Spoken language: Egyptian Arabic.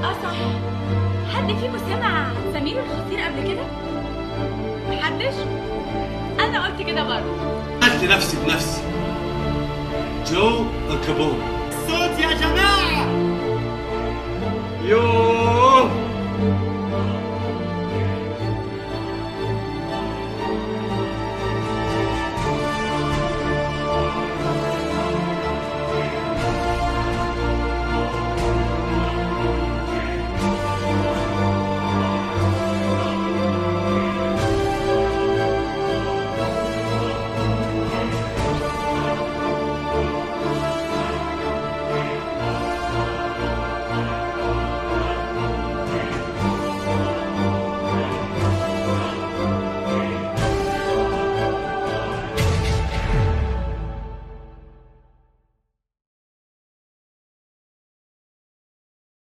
اه صح حد فيكم سمع سمير الخطير قبل كده محدش انا قلت كده برضه قلت نفسي بنفسي جو الكابون الصوت يا جماعة يو